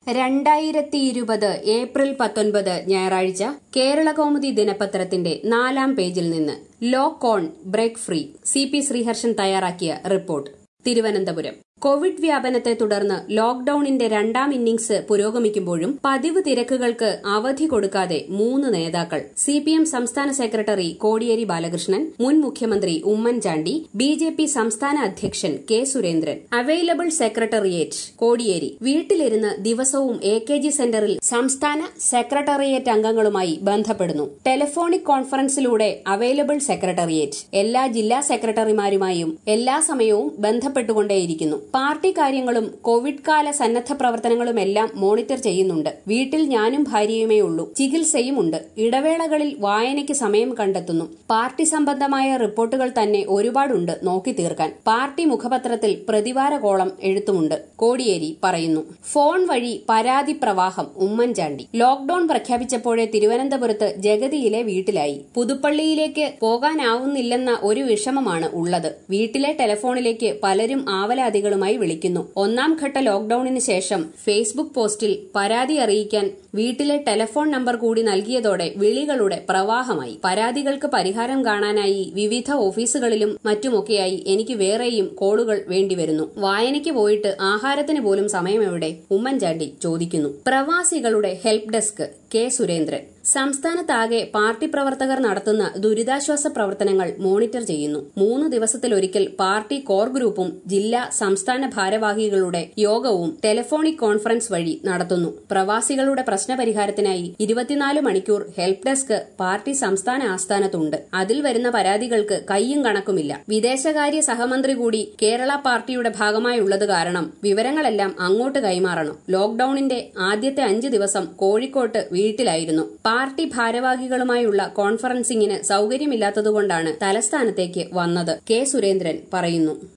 രണ്ടായിരത്തി ഇരുപത് ഏപ്രിൽ പത്തൊൻപത് ഞായറാഴ്ച കേരളകൗമുദി ദിനപത്രത്തിന്റെ നാലാം പേജിൽ നിന്ന് ലോ കോൺ ബ്രേക്ക് ഫ്രീ സി പി ശ്രീഹർഷൻ തയ്യാറാക്കിയ റിപ്പോർട്ട് തിരുവനന്തപുരം കോവിഡ് വ്യാപനത്തെ തുടർന്ന് ലോക്ഡൌണിന്റെ രണ്ടാം ഇന്നിംഗ്സ് പുരോഗമിക്കുമ്പോഴും പതിവ് തിരക്കുകൾക്ക് അവധി കൊടുക്കാതെ മൂന്ന് നേതാക്കൾ സിപിഎം സംസ്ഥാന സെക്രട്ടറി കോടിയേരി ബാലകൃഷ്ണൻ മുൻ മുഖ്യമന്ത്രി ഉമ്മൻചാണ്ടി ബി ജെ പി സംസ്ഥാന അധ്യക്ഷൻ K Surendran available secretariat Kodiyeri വീട്ടിലിരുന്ന് ദിവസവും എ കെ ജി സെന്ററിൽ സംസ്ഥാന സെക്രട്ടറിയേറ്റ് അംഗങ്ങളുമായി ബന്ധപ്പെടുന്നു ടെലിഫോണിക് കോൺഫറൻസിലൂടെ അവൈലബിൾ സെക്രട്ടറിയേറ്റ് എല്ലാ ജില്ലാ സെക്രട്ടറിമാരുമായും എല്ലാ സമയവും ബന്ധപ്പെട്ടുകൊണ്ടേയിരിക്കുന്നു പാർട്ടി കാര്യങ്ങളും കോവിഡ് കാല സന്നദ്ധ പ്രവർത്തനങ്ങളുമെല്ലാം മോണിറ്റർ ചെയ്യുന്നുണ്ട് വീട്ടിൽ ഞാനും ഭാര്യയുമേ ഉള്ളൂ ചികിത്സയുമുണ്ട് ഇടവേളകളിൽ വായനയ്ക്ക് സമയം കണ്ടെത്തുന്നു പാർട്ടി സംബന്ധമായ റിപ്പോർട്ടുകൾ തന്നെ ഒരുപാടുണ്ട് നോക്കി തീർക്കാൻ പാർട്ടി മുഖപത്രത്തിൽ പ്രതിവാര കോളം എഴുത്തുമുണ്ട് കോടിയേരി പറയുന്നു ഫോൺ വഴി പരാതി പ്രവാഹം ഉമ്മൻചാണ്ടി ലോക്ഡൌൺ പ്രഖ്യാപിച്ചപ്പോഴേ തിരുവനന്തപുരത്ത് ജഗതിയിലെ വീട്ടിലായി പുതുപ്പള്ളിയിലേക്ക് പോകാനാവുന്നില്ലെന്ന ഒരു വിഷമമാണ് ഉള്ളത് വീട്ടിലെ ടെലിഫോണിലേക്ക് പലരും ആവലാതികളുമായി വിളിക്കുന്നു ഒന്നാം ഘട്ട ലോക്ഡൌണിന് ശേഷം ഫേസ്ബുക്ക് പോസ്റ്റിൽ പരാതി അറിയിക്കാൻ വീട്ടിലെ ടെലിഫോൺ നമ്പർ കൂടി നൽകിയതോടെ വിളികളുടെ പ്രവാഹമായി പരാതികൾക്ക് പരിഹാരം കാണാനായി വിവിധ ഓഫീസുകളിലും മറ്റുമൊക്കെയായി എനിക്ക് വേറെയും കോളുകൾ വേണ്ടിവരുന്നു വായനയ്ക്ക് പോയിട്ട് ആഹാരത്തിന് പോലും സമയമെവിടെ ഉമ്മൻചാണ്ടി ചോദിക്കുന്നു പ്രവാസികളുടെ ഹെൽപ്പ് ഡെസ്ക് കെ സുരേന്ദ്രൻ സംസ്ഥാനത്താകെ പാർട്ടി പ്രവർത്തകർ നടത്തുന്ന ദുരിതാശ്വാസ പ്രവർത്തനങ്ങൾ മോണിറ്റർ ചെയ്യുന്നു മൂന്ന് ദിവസത്തിലൊരിക്കൽ പാർട്ടി കോർ ഗ്രൂപ്പും ജില്ലാ സംസ്ഥാന ഭാരവാഹികളുടെ യോഗവും ടെലിഫോണിക് കോൺഫറൻസ് വഴി നടത്തുന്നു പ്രവാസികളുടെ പ്രശ്നപരിഹാരത്തിനായി ഇരുപത്തിനാല് മണിക്കൂർ ഹെൽപ്പ് ഡെസ്ക് പാർട്ടി സംസ്ഥാന ആസ്ഥാനത്തുണ്ട് അതിൽ വരുന്ന പരാതികൾക്ക് കയ്യും കണക്കുമില്ല വിദേശകാര്യ സഹമന്ത്രി കൂടി കേരള പാർട്ടിയുടെ ഭാഗമായുള്ളത് കാരണം വിവരങ്ങളെല്ലാം അങ്ങോട്ട് കൈമാറണം ലോക്ഡൌണിന്റെ ആദ്യത്തെ അഞ്ച് ദിവസം കോഴിക്കോട്ട് വീട്ടിലായിരുന്നു പാർട്ടി ഭാരവാഹികളുമായുള്ള കോൺഫറൻസിംഗിന് സൌകര്യമില്ലാത്തതുകൊണ്ടാണ് തലസ്ഥാനത്തേക്ക് വന്നത് കെ സുരേന്ദ്രൻ പറയുന്നു